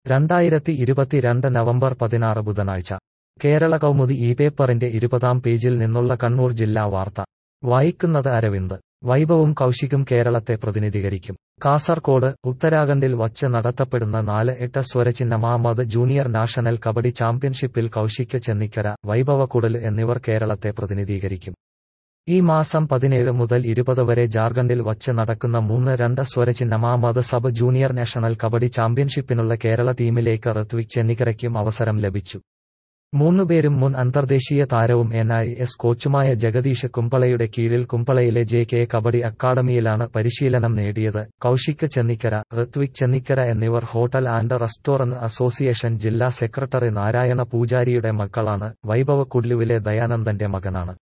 രണ്ടായിരത്തി ഇരുപത്തിരണ്ട് നവംബർ പതിനാറ് ബുധനാഴ്ച കേരള കൗമുദി ഈ പേപ്പറിന്റെ ഇരുപതാം പേജിൽ നിന്നുള്ള കണ്ണൂർ ജില്ലാ വാർത്ത വായിക്കുന്നത് അരവിന്ദ് വൈഭവും കൗശികും കേരളത്തെ പ്രതിനിധീകരിക്കും കാസർകോട് ഉത്തരാഖണ്ഡിൽ വച്ച് നടത്തപ്പെടുന്ന നാല് എട്ട് സ്വരചിഹ്ന മാമത് ജൂനിയർ നാഷണൽ കബഡി ചാമ്പ്യൻഷിപ്പിൽ കൗശിക് ചെന്നിക്കര വൈഭവ കുടൽ എന്നിവർ കേരളത്തെ പ്രതിനിധീകരിക്കും ഈ മാസം പതിനേഴ് മുതൽ ഇരുപത് വരെ ജാർഖണ്ഡിൽ വച്ച് നടക്കുന്ന മൂന്ന് രണ്ട് സ്വരചിഹ്ന മാമത് സബ് ജൂനിയർ നാഷണൽ കബഡി ചാമ്പ്യൻഷിപ്പിനുള്ള കേരള ടീമിലേക്ക് ഋത്വിക് ചെന്നിക്കരയ്ക്കും അവസരം ലഭിച്ചു മൂന്നുപേരും മുൻ അന്തർദേശീയ താരവും എൻ ഐ എസ് കോച്ചുമായ ജഗദീഷ് കുമ്പളയുടെ കീഴിൽ കുമ്പളയിലെ ജെ കെ കബഡി അക്കാദമിയിലാണ് പരിശീലനം നേടിയത് കൌശിക് ചെന്നിക്കര ഋത്വിക് ചെന്നിക്കര എന്നിവർ ഹോട്ടൽ ആൻഡ് റെസ്റ്റോറന്റ് അസോസിയേഷൻ ജില്ലാ സെക്രട്ടറി നാരായണ പൂജാരിയുടെ മക്കളാണ് വൈഭവ കുഡ്ലുവിലെ ദയാനന്ദന്റെ മകനാണ്